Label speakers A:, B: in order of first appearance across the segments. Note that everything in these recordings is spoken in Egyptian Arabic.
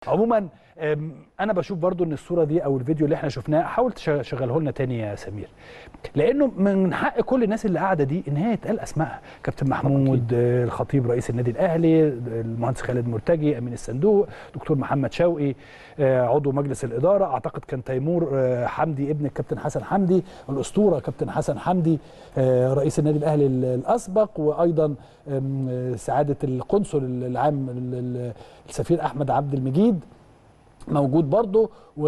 A: عموما أم، انا بشوف برضو ان الصوره دي او الفيديو اللي احنا شفناه حاول تشغله لنا تاني يا سمير لانه من حق كل الناس اللي قاعده دي ان هي يتقال اسمائها كابتن محمود آه، الخطيب رئيس النادي الاهلي المهندس خالد مرتجي امين الصندوق دكتور محمد شوقي آه، عضو مجلس الاداره اعتقد كان تيمور آه، حمدي ابن الكابتن حسن حمدي الاسطوره كابتن حسن حمدي آه، رئيس النادي الاهلي ال- الاسبق وايضا آم، آه، سعاده القنصل العام ال- ال- السفير احمد عبد المجيد موجود برضه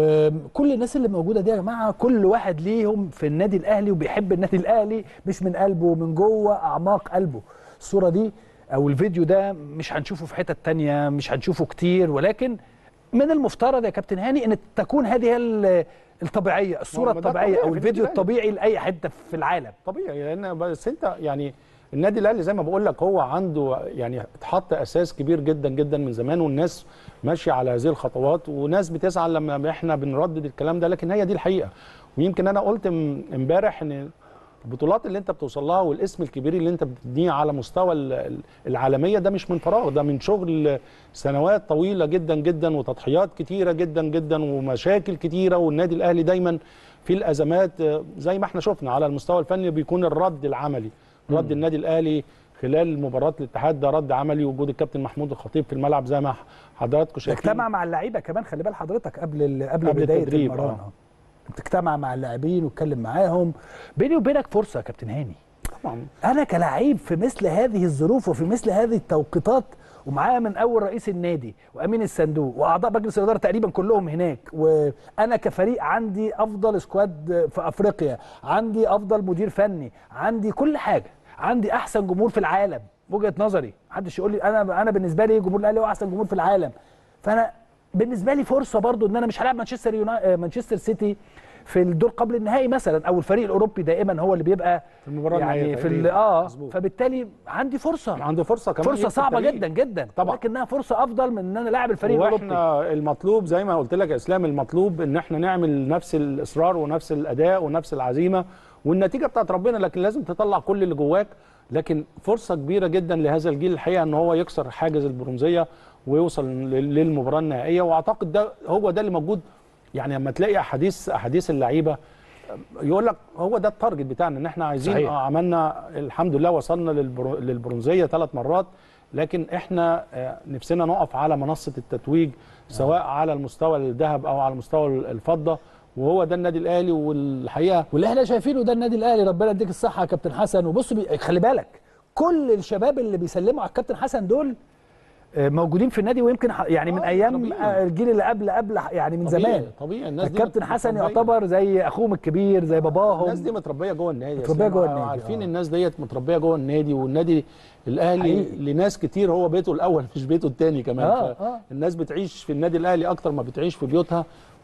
A: وكل الناس اللي موجوده دي يا جماعه كل واحد ليهم في النادي الاهلي وبيحب النادي الاهلي مش من قلبه من جوه اعماق قلبه الصوره دي او الفيديو ده مش هنشوفه في حتت تانية مش هنشوفه كتير ولكن من المفترض يا كابتن هاني ان تكون هذه هي ال- الطبيعيه الصوره
B: ما ده
A: الطبيعيه
B: طبيعي
A: او
B: في
A: الفيديو
B: النادي
A: الطبيعي لاي حته في العالم
B: طبيعي لان بس انت يعني النادي الاهلي زي ما بقول لك هو عنده يعني اتحط اساس كبير جدا جدا من زمان والناس ماشيه على هذه الخطوات وناس بتزعل لما احنا بنردد الكلام ده لكن هي دي الحقيقه ويمكن انا قلت م- امبارح ان البطولات اللي انت بتوصل لها والاسم الكبير اللي انت بتبنيه على مستوى ال- ال- العالميه ده مش من فراغ ده من شغل سنوات طويله جدا جدا وتضحيات كتيره جدا جدا ومشاكل كتيره والنادي الاهلي دايما في الازمات آه، زي ما احنا شفنا على المستوى الفني بيكون الرد العملي رد النادي الاهلي خلال مباراه الاتحاد ده رد عملي وجود الكابتن محمود الخطيب في الملعب زي ما حضراتكم شايفين
A: اجتمع مع اللعيبه كمان خلي بال حضرتك قبل ال- قبل,
B: قبل
A: بدايه
B: التدريب،
A: المران
B: آه.
A: آه. بتجتمع مع اللاعبين وتكلم معاهم بيني وبينك فرصه يا كابتن هاني
B: طبعا
A: انا كلاعب في مثل هذه الظروف وفي مثل هذه التوقيتات ومعايا من اول رئيس النادي وامين الصندوق واعضاء مجلس الاداره تقريبا كلهم هناك وانا كفريق عندي افضل سكواد في افريقيا عندي افضل مدير فني عندي كل حاجه عندي احسن جمهور في العالم وجهه نظري محدش يقول لي انا انا بالنسبه لي جمهور الاهلي هو احسن جمهور في العالم فانا بالنسبه لي فرصه برضو ان انا مش هلاعب مانشستر يونا... آه، مانشستر سيتي في الدور قبل النهائي مثلا او الفريق الاوروبي دائما هو اللي بيبقى
B: في المباراه
A: يعني
B: النهائية
A: في ال-
B: تقريباً.
A: اه
B: مظبوط.
A: فبالتالي عندي فرصه
B: عنده فرصه كمان
A: فرصه
B: يكسب
A: صعبه
B: فريق.
A: جدا جدا
B: طبعا.
A: لكنها فرصه افضل من ان انا لاعب الفريق الاوروبي
B: واحنا المطلوب زي ما قلت لك يا اسلام المطلوب ان احنا نعمل نفس الاصرار ونفس الاداء ونفس العزيمه والنتيجه بتاعت ربنا لكن لازم تطلع كل اللي جواك لكن فرصه كبيره جدا لهذا الجيل الحقيقه ان هو يكسر حاجز البرونزيه ويوصل لل- للمباراه النهائيه واعتقد ده هو ده اللي موجود يعني لما تلاقي احاديث احاديث اللعيبه يقول لك هو ده التارجت بتاعنا ان احنا عايزين
A: صحيح.
B: آه عملنا الحمد لله وصلنا للبرو- للبرونزيه ثلاث مرات لكن احنا آه، نفسنا نقف على منصه التتويج سواء على المستوى الذهب او على مستوى الفضه وهو ده النادي الاهلي والحقيقه
A: واللي احنا شايفينه ده النادي الاهلي ربنا يديك الصحه يا كابتن حسن وبص بي... خلي بالك كل الشباب اللي بيسلموا على الكابتن حسن دول آه، موجودين في النادي ويمكن ح- يعني من
B: آه،
A: ايام
B: طبيعي.
A: آه، الجيل اللي قبل قبل يعني من
B: طبيعي
A: زمان
B: طبيعي الناس دي
A: الكابتن
B: مت-
A: حسن
B: متربية.
A: يعتبر زي اخوهم الكبير زي باباهم
B: الناس دي متربيه جوه النادي يا
A: متربية
B: إسلام.
A: جوه النادي،
B: عارفين
A: آه.
B: الناس ديت متربيه جوه النادي والنادي الاهلي
A: حقيقي.
B: لناس كتير هو بيته الاول مش بيته الثاني كمان
A: آه، آه.
B: الناس بتعيش في النادي الاهلي اكتر ما بتعيش في بيوتها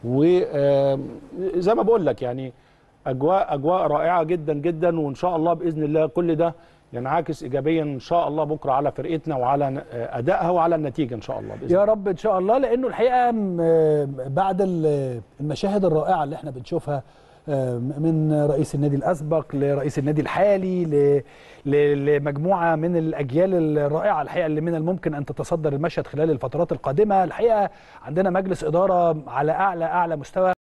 B: وزي ما بقول لك يعني اجواء اجواء رائعه جدا جدا وان شاء الله باذن الله كل ده ينعكس ايجابيا ان شاء الله بكره على فرقتنا وعلى ن- ادائها وعلى النتيجه ان شاء الله باذن
A: يا رب ان شاء الله لانه الحقيقه م- بعد ال- المشاهد الرائعه اللي احنا بنشوفها آه، من رئيس النادي الاسبق لرئيس النادي الحالي ل- ل- لمجموعه من الاجيال الرائعه الحقيقه اللي من الممكن ان تتصدر المشهد خلال الفترات القادمه الحقيقه عندنا مجلس اداره على اعلى اعلى مستوى